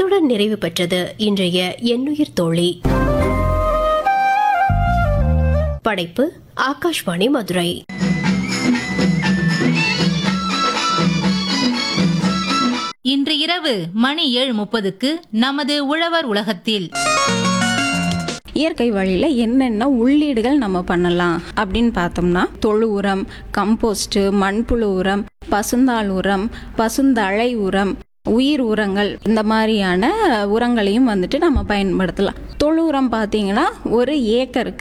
இத்துடன் நிறைவு பெற்றது இன்றைய எண்ணுயிர் தோழி படைப்பு ஆகாஷ்வாணி மதுரை இன்று இரவு மணி ஏழு முப்பதுக்கு நமது உழவர் உலகத்தில் இயற்கை வழியில் என்னென்ன உள்ளீடுகள் நம்ம பண்ணலாம் அப்படின்னு பார்த்தோம்னா தொழு உரம் கம்போஸ்ட் மண்புழு உரம் பசுந்தாள் உரம் பசுந்தழை உரம் உயிர் உரங்கள் இந்த மாதிரியான உரங்களையும் வந்துட்டு நம்ம பயன்படுத்தலாம் தொழு உரம் பார்த்தீங்கன்னா ஒரு ஏக்கருக்கு